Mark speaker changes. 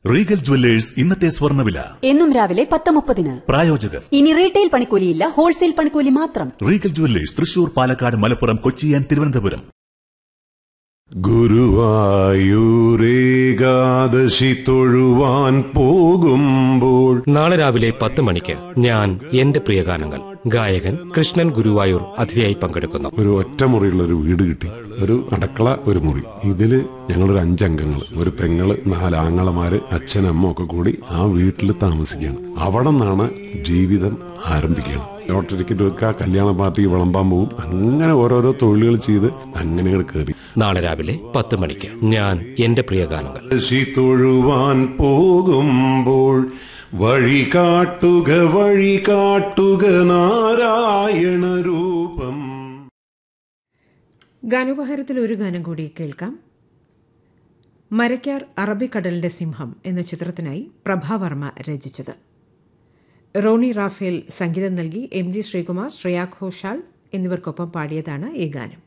Speaker 1: Regal jewellers ഇന്നത്തെ സ്വർണ്ണവില
Speaker 2: എന്നും രാവിലെ പത്ത് മുപ്പതിന്
Speaker 1: പ്രായോജകർ
Speaker 2: ഇനി റീറ്റെയിൽ പണിക്കൂലിയില്ല ഹോൾസെയിൽ പണിക്കൂലി മാത്രം
Speaker 1: regal jewellers Thrissur Palakkad Malappuram Kochi and Thiruvananthapuram
Speaker 3: ഗുരുവായൂരേകാദശി തൊഴുവാൻ പോകുമ്പോൾ
Speaker 4: നാളെ രാവിലെ പത്ത് മണിക്ക് ഞാൻ എന്റെ പ്രിയഗാനങ്ങൾ ഗായകൻ കൃഷ്ണൻ ഗുരുവായൂർ അതിഥിയായി പങ്കെടുക്കുന്നു
Speaker 3: ഒരു ഒറ്റമുറിയുള്ള ഒരു വീട് കിട്ടി ഒരു അടുക്കള ഒരു മുറി ഇതില് ഞങ്ങളൊരു അഞ്ചംഗങ്ങൾ ഒരു പെങ്ങള് നാല് ആങ്ങളമാര് അച്ഛനമ്മ ഒക്കെ കൂടി ആ വീട്ടിൽ താമസിക്കുകയാണ് അവിടെ നിന്നാണ് ജീവിതം ആരംഭിക്കുകയാണ് ലോട്ടറി ടിക്കറ്റ് വെക്കുക കല്യാണ പാർട്ടിക്ക് വിളമ്പാൻ പോകും അങ്ങനെ ഓരോരോ തൊഴിലുകൾ ചെയ്ത് അങ്ങനെ അങ്ങട് കയറി
Speaker 4: നാളെ രാവിലെ പത്ത് മണിക്ക് ഞാൻ എന്റെ പ്രിയഗാനങ്ങൾ
Speaker 3: ശി തൊഴുവാൻ പോകുമ്പോൾ വഴി കാട്ടുക വഴി കാട്ടുക നാരായണ രൂപം
Speaker 5: ഗാനോപഹാരത്തിൽ ഒരു ഗാനം കൂടി കേൾക്കാം മരക്കാർ അറബിക്കടലിന്റെ സിംഹം എന്ന ചിത്രത്തിനായി പ്രഭാവർമ്മ രചിച്ചത് റോണി റാഫേൽ സംഗീതം നൽകി എം ജി ശ്രീകുമാർ ശ്രേയാ ഘോഷാൽ എന്നിവർക്കൊപ്പം പാടിയതാണ് ഈ ഗാനം